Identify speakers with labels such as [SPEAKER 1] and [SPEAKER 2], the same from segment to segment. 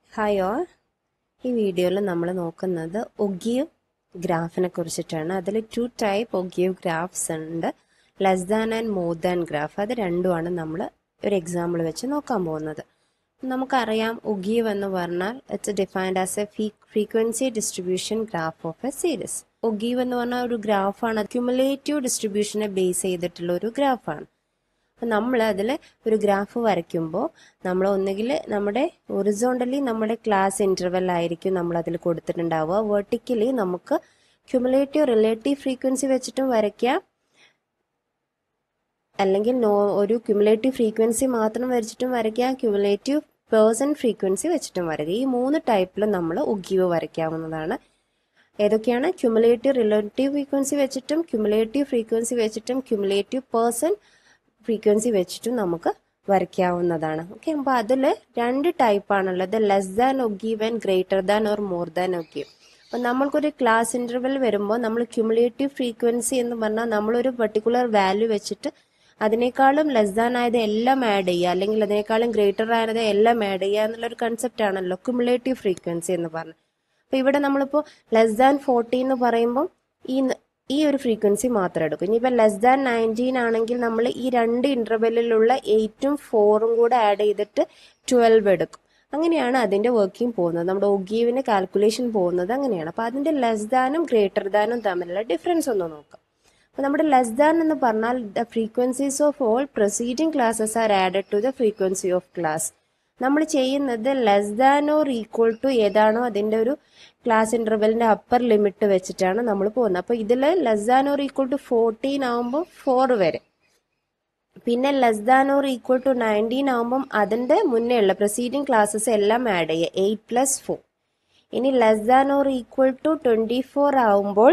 [SPEAKER 1] Hi all ഈ വീഡിയോയിൽ നമ്മൾ നോക്കുന്നത് ഒഗീവ് ഗ്രാഫിനെ കുറിച്ചിട്ടാണ് അതിൽ ടു ടൈപ്പ് ഒഗീവ് ഗ്രാഫ്സ് ഉണ്ട് less than and more than graph അത് രണ്ടുമാണ് നമ്മൾ ഒരു എക്സാമ്പിൾ വെച്ച് നോക്കാൻ പോകുന്നത് നമുക്കറിയാം ഒഗീവ് എന്ന് പറഞ്ഞാൽ it's defined as a frequency distribution graph of a series ogive എന്ന് പറഞ്ഞാൽ ഒരു ഗ്രാഫാണ് ക്യുമുലേറ്റീവ് ഡിസ്ട്രിബ്യൂഷനെ ബേസ് ചെയ്തിട്ടുള്ള ഒരു ഗ്രാഫാണ് അപ്പം നമ്മൾ അതിൽ ഒരു ഗ്രാഫ് വരയ്ക്കുമ്പോൾ നമ്മൾ ഒന്നുകിൽ നമ്മുടെ ഒറിസോണ്ടലി നമ്മുടെ ക്ലാസ് ഇൻ്റർവെൽ ആയിരിക്കും നമ്മൾ അതിൽ കൊടുത്തിട്ടുണ്ടാവുക വെർട്ടിക്കലി നമുക്ക് ക്യുമുലേറ്റീവ് റിലേറ്റീവ് ഫ്രീക്വൻസി വെച്ചിട്ടും വരയ്ക്കാം അല്ലെങ്കിൽ നോ ഒരു ക്യുമുലേറ്റീവ് ഫ്രീക്വൻസി മാത്രം വരച്ചിട്ടും വരയ്ക്കാം ക്യുമുലേറ്റീവ് പേഴ്സൺ ഫ്രീക്വൻസി വെച്ചിട്ടും വരയ്ക്കാം ഈ മൂന്ന് ടൈപ്പിൽ നമ്മൾ ഉഗീവ് വരയ്ക്കാവുന്നതാണ് ഏതൊക്കെയാണ് ക്യുമുലേറ്റീവ് റിലേറ്റീവ് ഫ്രീക്വൻസി വെച്ചിട്ടും ക്യുമുലേറ്റീവ് ഫ്രീക്വൻസി വെച്ചിട്ടും ക്യുമുലേറ്റീവ് പേഴ്സൺ ഫ്രീക്വൻസി വെച്ചിട്ടും നമുക്ക് വരയ്ക്കാവുന്നതാണ് ഓക്കെ അപ്പോൾ അതിൽ രണ്ട് ടൈപ്പാണുള്ളത് less than ogive and greater than or more than ogive അപ്പം നമ്മൾക്കൊരു ക്ലാസ് ഇൻ്റർവെൽ വരുമ്പോൾ നമ്മൾ ക്യുമുലേറ്റീവ് ഫ്രീക്വൻസി എന്ന് പറഞ്ഞാൽ നമ്മളൊരു പെർട്ടിക്കുലർ വാല്യൂ വെച്ചിട്ട് അതിനേക്കാളും ലെസ് ദാൻ ആയത് എല്ലാം ആഡ് ചെയ്യുക അല്ലെങ്കിൽ അതിനേക്കാളും ഗ്രേറ്റർ ആയത് എല്ലാം ആഡ് ചെയ്യുക എന്നുള്ളൊരു കൺസെപ്റ്റ് ആണല്ലോ ക്യുമുലേറ്റീവ് ഫ്രീക്വൻസി എന്ന് പറഞ്ഞ് അപ്പോൾ ഇവിടെ നമ്മളിപ്പോൾ ലെസ് ദാൻ ഫോർട്ടി എന്ന് പറയുമ്പോൾ ഈ ഈ ഒരു ഫ്രീക്വൻസി മാത്രം എടുക്കും ഇനിയിപ്പോൾ ലെസ് ദാൻ നയൻറ്റീൻ ആണെങ്കിൽ നമ്മൾ ഈ രണ്ട് ഇൻ്റർവെല്ലിലുള്ള എയ്റ്റും ഫോറും കൂടെ ആഡ് ചെയ്തിട്ട് ട്വൽവ് എടുക്കും അങ്ങനെയാണ് അതിൻ്റെ വർക്കിംഗ് പോകുന്നത് നമ്മുടെ ഒഗീവിന് കാൽക്കുലേഷൻ പോകുന്നത് അങ്ങനെയാണ് അപ്പോൾ അതിൻ്റെ ലെസ് ദാനും ഗ്രേറ്റർ ദാനും തമ്മിലുള്ള ഡിഫറൻസ് ഒന്ന് നോക്കാം അപ്പോൾ നമ്മുടെ ലെസ് ദാൻ എന്ന് പറഞ്ഞാൽ the frequencies of all preceding classes are added to the frequency of class നമ്മൾ ചെയ്യുന്നത് less than or equal to ഏതാണോ അതിൻ്റെ ഒരു ക്ലാസ് ഇൻ്റർവെലിൻ്റെ അപ്പർ ലിമിറ്റ് വെച്ചിട്ടാണ് നമ്മൾ പോകുന്നത് അപ്പോൾ ഇതിൽ less than or equal to fourteen ആകുമ്പോൾ ഫോർ വരെ പിന്നെ less than or equal to nineteen ആകുമ്പം അതിൻ്റെ മുന്നേ ഉള്ള പ്രൊസീഡിങ് ക്ലാസ്സസ് എല്ലാം ആഡ് ചെയ്യുക എയ്റ്റ് പ്ലസ് ഫോർ ഇനി less than or equal to twenty four ആകുമ്പോൾ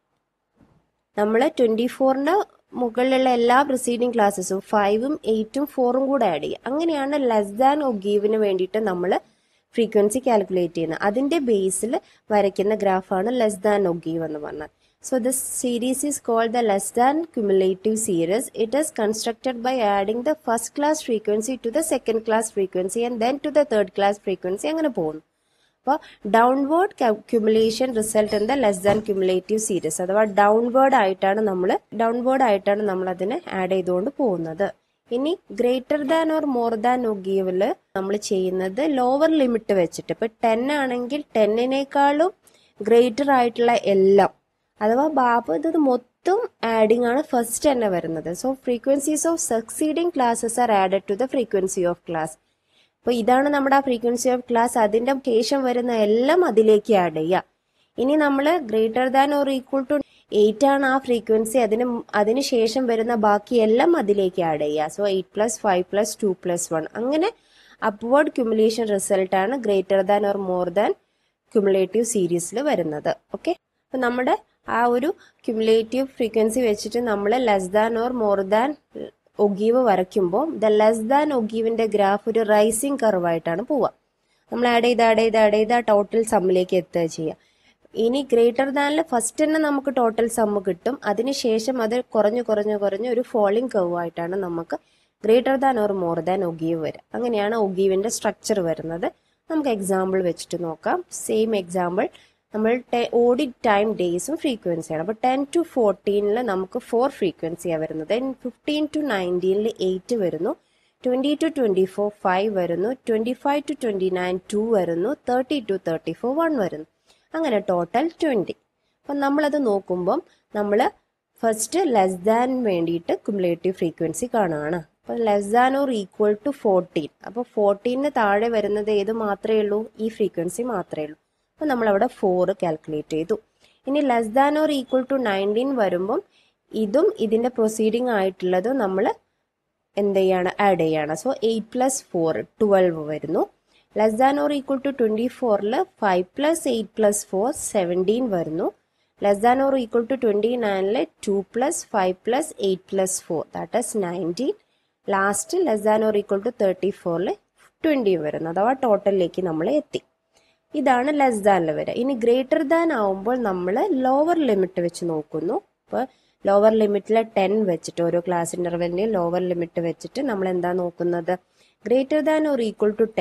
[SPEAKER 1] നമ്മൾ ട്വൻറ്റി ഫോറിൻ്റെ മുകളിലുള്ള എല്ലാ പ്രൊസീഡിങ് ക്ലാസ്സസും ഫൈവും എയ്റ്റും ഫോറും കൂടെ ആഡ് ചെയ്യുക അങ്ങനെയാണ് ലെസ് ദാൻ ഒഗീവിന് വേണ്ടിയിട്ട് നമ്മൾ ഫ്രീക്വൻസി കാൽക്കുലേറ്റ് ചെയ്യുന്നത് അതിൻ്റെ ബേസിൽ വരയ്ക്കുന്ന ഗ്രാഫാണ് ലെസ് ദാൻ ഒഗീവ് എന്ന് പറഞ്ഞാൽ So this series is called the less than cumulative series. It is constructed by adding the first class frequency to the second class frequency and then to the third class frequency അങ്ങനെ പോകുന്നു അപ്പോൾ downward cumulation result in the less than cumulative series അഥവാ downward ആയിട്ടാണ് നമ്മൾ downward ആയിട്ടാണ് നമ്മൾ അതിനെ add ചെയ്തുകൊണ്ട് പോകുന്നത് ഇനി greater than or more than ഒഗീവില് നമ്മൾ ചെയ്യുന്നത് ലോവർ ലിമിറ്റ് വെച്ചിട്ട് ഇപ്പൊ ടെൻ ആണെങ്കിൽ ടെന്നിനേക്കാളും ഗ്രേറ്റർ ആയിട്ടുള്ള എല്ലാം അഥവാ ബാബു ഇത് മൊത്തം ആഡിങ് ആണ് ഫസ്റ്റ് തന്നെ വരുന്നത് so frequencies of succeeding classes are added to the frequency of class അപ്പോൾ ഇതാണ് നമ്മുടെ ആ ഫ്രീക്വൻസി ഓഫ് ക്ലാസ് അതിന്റെ ശേഷം വരുന്ന എല്ലാം അതിലേക്ക് ആഡ് ചെയ്യുക ഇനി നമ്മൾ greater than or equal to eight ആണ് ആ ഫ്രീക്വൻസി അതിന് അതിന് ശേഷം വരുന്ന ബാക്കി എല്ലാം അതിലേക്ക് ആഡ് ചെയ്യുക so eight plus five plus two plus one അങ്ങനെ അപ്വേർഡ് ക്യുമുലേഷൻ റിസൾട്ട് ആണ് greater than or more than cumulative സീരീസിൽ വരുന്നത് ഓക്കെ അപ്പം നമ്മുടെ ആ ഒരു ക്യുമുലേറ്റീവ് ഫ്രീക്വൻസി വെച്ചിട്ട് നമ്മൾ less than or more than ogive വരയ്ക്കുമ്പോൾ ദ ലെസ് ദാൻ ഒഗീവിന്റെ ഗ്രാഫ് ഒരു റൈസിങ് കർവായിട്ടാണ് പോവുക നമ്മൾ ആഡ് ചെയ്ത് ആഡ് ചെയ്ത് ആഡ് ചെയ്ത് ആ ടോട്ടൽ സമ്മിലേക്ക് എത്തുക ചെയ്യുക ഇനി ഗ്രേറ്റർ ദാനിൽ ഫസ്റ്റ് തന്നെ നമുക്ക് ടോട്ടൽ സമ്മ് കിട്ടും അതിനുശേഷം അത് കുറഞ്ഞു കുറഞ്ഞു കുറഞ്ഞ് ഒരു ഫോളിംഗ് കർവ് ആയിട്ടാണ് നമുക്ക് greater than or more than ogive വരിക അങ്ങനെയാണ് ഒഗീവിന്റെ സ്ട്രക്ചർ വരുന്നത് നമുക്ക് എക്സാമ്പിൾ വെച്ചിട്ട് നോക്കാം സെയിം എക്സാമ്പിൾ നമ്മൾ ഓഡിറ്റ് ടൈം ഡേയ്സും ഫ്രീക്വൻസിയാണ് അപ്പോൾ ടെൻ ടു ഫോർട്ടീനിൽ നമുക്ക് ഫോർ ഫ്രീക്വൻസിയാണ് വരുന്നത് ഫിഫ്റ്റീൻ ടു നയൻറ്റീനിൽ എയ്റ്റ് വരുന്നു twenty to twenty four five വരുന്നു twenty five to twenty nine two വരുന്നു thirty to thirty four one വരുന്നു അങ്ങനെ ടോട്ടൽ ട്വൻറ്റി അപ്പം നമ്മളത് നോക്കുമ്പം നമ്മൾ ഫസ്റ്റ് ലെസ് ദാൻ വേണ്ടിയിട്ട് കുമുലേറ്റീവ് ഫ്രീക്വൻസി കാണുകയാണ് അപ്പോൾ less than or equal to fourteen അപ്പോൾ ഫോർട്ടീനിന് താഴെ വരുന്നത് ഏത് മാത്രമേ ഉള്ളൂ ഈ ഫ്രീക്വൻസി മാത്രമേ ഉള്ളൂ അപ്പോൾ നമ്മളവിടെ ഫോർ കാൽക്കുലേറ്റ് ചെയ്തു ഇനി less than or equal to nineteen വരുമ്പം ഇതും ഇതിൻ്റെ പ്രൊസീഡിങ് ആയിട്ടുള്ളതും നമ്മൾ എന്ത് ചെയ്യാണ് ആഡ് ചെയ്യാണ് so eight plus four twelve വരുന്നു less than or equal to twenty ഫോറിൽ five plus eight plus four seventeen വരുന്നു less than or equal to twenty നയനിൽ two plus five plus eight plus four that is nineteen last less than or equal to thirty ഫോറിൽ twenty വരുന്നു അഥവാ ടോട്ടലിലേക്ക് നമ്മൾ എത്തി ഇതാണ് less ദാനിൽ വരിക ഇനി ഗ്രേറ്റർ ദാൻ ആവുമ്പോൾ നമ്മൾ ലോവർ ലിമിറ്റ് വെച്ച് നോക്കുന്നു അപ്പോൾ ലോവർ ലിമിറ്റിലെ ടെൻ വെച്ചിട്ട് ഓരോ ക്ലാസ് ഇൻ്റർവെലിൻ്റെയും ലോവർ ലിമിറ്റ് വെച്ചിട്ട് നമ്മൾ എന്താ നോക്കുന്നത് greater than or equal to ten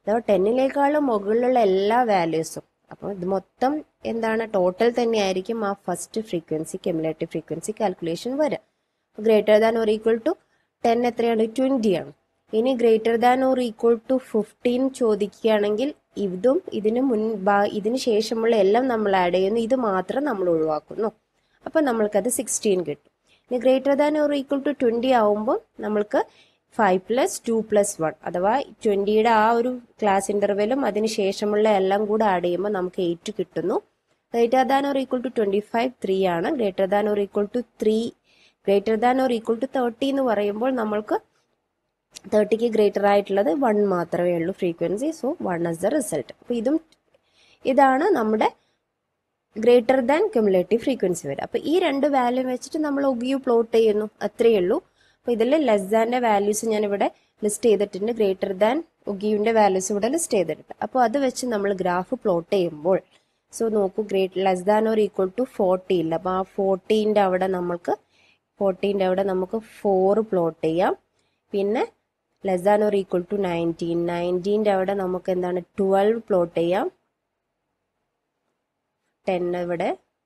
[SPEAKER 1] അഥവാ ടെന്നിനേക്കാളും മുകളിലുള്ള എല്ലാ വാല്യൂസും അപ്പോൾ ഇത് മൊത്തം എന്താണ് ടോട്ടൽ തന്നെയായിരിക്കും ആ first frequency cumulative frequency calculation വരിക greater than or equal to ten എത്രയാണ് ട്വൻറ്റി ആണ് ഇനി greater than or equal to fifteen ചോദിക്കുകയാണെങ്കിൽ ഇതും ഇതിന് മുൻ ഇതിന് ശേഷമുള്ള എല്ലാം നമ്മൾ ആഡ് ചെയ്യുന്നു ഇത് മാത്രം നമ്മൾ ഒഴിവാക്കുന്നു അപ്പം നമ്മൾക്കത് സിക്സ്റ്റീൻ കിട്ടും ഇനി greater than or equal to twenty ആവുമ്പോൾ നമ്മൾക്ക് five plus two plus one അഥവാ ട്വൻറ്റിയുടെ ആ ഒരു ക്ലാസ് ഇൻ്റർവെലും അതിന് ശേഷമുള്ള എല്ലാം കൂടെ ആഡ് ചെയ്യുമ്പോൾ നമുക്ക് എയ്റ്റ് കിട്ടുന്നു greater than or equal to twenty five three ആണ് greater than or equal to three greater than or equal to thirty എന്ന് പറയുമ്പോൾ നമ്മൾക്ക് തേർട്ടിക്ക് ഗ്രേറ്റർ ആയിട്ടുള്ളത് വൺ മാത്രമേ ഉള്ളൂ frequency so one is the result അപ്പോൾ ഇതും ഇതാണ് നമ്മുടെ ഗ്രേറ്റർ ദാൻ ക്യുമുലേറ്റീവ് ഫ്രീക്വൻസി വരെ അപ്പോൾ ഈ രണ്ട് വാല്യൂ വെച്ചിട്ട് നമ്മൾ ഒഗിയു പ്ലോട്ട് ചെയ്യുന്നു അത്രയേ ഉള്ളൂ അപ്പോൾ ഇതിൽ ലെസ് ദാൻ്റെ വാല്യൂസ് ഞാൻ ഇവിടെ ലിസ്റ്റ് ചെയ്തിട്ടുണ്ട് ഗ്രേറ്റർ ദാൻ ഒഗിയുവിൻ്റെ വാല്യൂസ് ഇവിടെ ലിസ്റ്റ് ചെയ്തിട്ടുണ്ട് അപ്പോൾ അത് വെച്ച് നമ്മൾ ഗ്രാഫ് പ്ലോട്ട് ചെയ്യുമ്പോൾ സോ നോക്കൂ great less than or equal to forty ഇല്ല അപ്പോൾ ആ ഫോർട്ടീൻ്റെ അവിടെ നമ്മൾക്ക് ഫോർട്ടീൻ്റെ അവിടെ നമുക്ക് ഫോർ പ്ലോട്ട് ചെയ്യാം പിന്നെ less than or equal to nineteen നയൻറ്റീൻ്റെ അവിടെ നമുക്ക് എന്താണ് ട്വൽവ് പ്ലോട്ട് ചെയ്യാം ടെൻ ഇവിടെ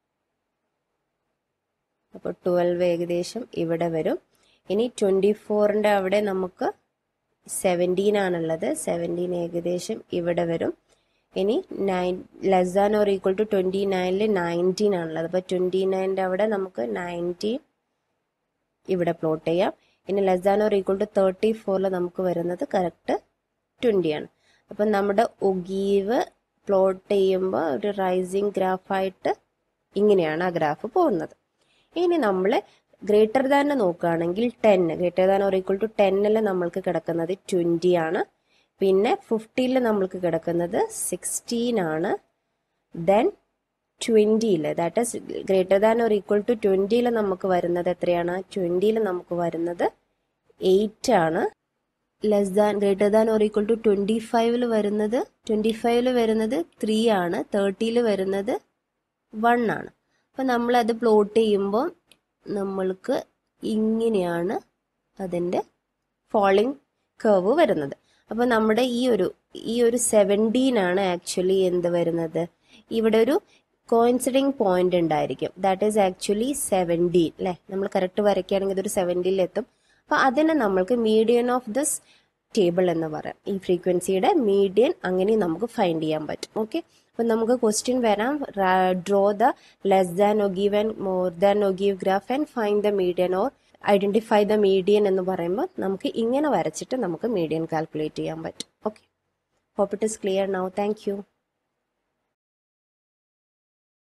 [SPEAKER 1] അപ്പോൾ ട്വൽവ് ഏകദേശം ഇവിടെ വരും ഇനി ട്വൻറ്റി ഫോറിൻ്റെ അവിടെ നമുക്ക് സെവൻറ്റീൻ ആണുള്ളത് സെവൻറ്റീൻ ഏകദേശം ഇവിടെ വരും ഇനി nine less than or equal to twenty നയനിൽ നയൻറ്റീൻ ആണുള്ളത് അപ്പോൾ ട്വൻറ്റി നയൻ്റെ അവിടെ നമുക്ക് നയൻറ്റീൻ ഇവിടെ പ്ലോട്ട് ചെയ്യാം ഇനി less than or equal to thirty ഫോറിൽ നമുക്ക് വരുന്നത് കറക്റ്റ് ട്വൻറ്റി ആണ് അപ്പം നമ്മുടെ ഒഗീവ് പ്ലോട്ട് ചെയ്യുമ്പോൾ ഒരു റൈസിങ് ഗ്രാഫായിട്ട് ഇങ്ങനെയാണ് ആ ഗ്രാഫ് പോകുന്നത് ഇനി നമ്മൾ ഗ്രേറ്റർ ദാൻ നോക്കുകയാണെങ്കിൽ ten greater than or equal to ടെന്നിൽ നമ്മൾക്ക് കിടക്കുന്നത് ട്വൻറ്റി ആണ് പിന്നെ ഫിഫ്റ്റിയിൽ നമ്മൾക്ക് കിടക്കുന്നത് സിക്സ്റ്റീൻ ആണ് ദെൻ ട്വൻറ്റിയിൽ that is greater than or equal to ട്വൻറ്റിയിൽ നമുക്ക് വരുന്നത് എത്രയാണ് ട്വൻറ്റിയിൽ നമുക്ക് വരുന്നത് എയ്റ്റ് ആണ് less than greater than or equal to twenty ഫൈവിൽ വരുന്നത് ട്വൻറ്റി ഫൈവിൽ വരുന്നത് ത്രീ ആണ് തേർട്ടിയിൽ വരുന്നത് വൺ ആണ് അപ്പം നമ്മളത് പ്ലോട്ട് ചെയ്യുമ്പോൾ നമ്മൾക്ക് ഇങ്ങനെയാണ് അതിൻ്റെ ഫോളിങ് കർവ് വരുന്നത് അപ്പോൾ നമ്മുടെ ഈ ഒരു ഈ ഒരു സെവൻറ്റീൻ ആണ് ആക്ച്വലി എന്ത് വരുന്നത് ഇവിടെ ഒരു കോയിൻസിഡിങ് പോയിന്റ് ഉണ്ടായിരിക്കും ദാറ്റ് ഈസ് ആക്ച്വലി സെവൻറ്റീൻ അല്ലേ നമ്മൾ കറക്റ്റ് വരയ്ക്കുകയാണെങ്കിൽ ഇതൊരു സെവൻറ്റീനിൽ എത്തും അപ്പോൾ അതിനെ നമ്മൾക്ക് മീഡിയൻ ഓഫ് ദിസ് ടേബിൾ എന്ന് പറയാം ഈ ഫ്രീക്വൻസിയുടെ മീഡിയൻ അങ്ങനെ നമുക്ക് ഫൈൻഡ് ചെയ്യാൻ പറ്റും ഓക്കെ അപ്പം നമുക്ക് ക്വസ്റ്റ്യൻ വരാം draw the less than ogive and more than ogive graph and find the median or identify the median എന്ന് പറയുമ്പോൾ നമുക്ക് ഇങ്ങനെ വരച്ചിട്ട് നമുക്ക് മീഡിയൻ കാൽക്കുലേറ്റ് ചെയ്യാൻ പറ്റും okay hope it is clear now thank U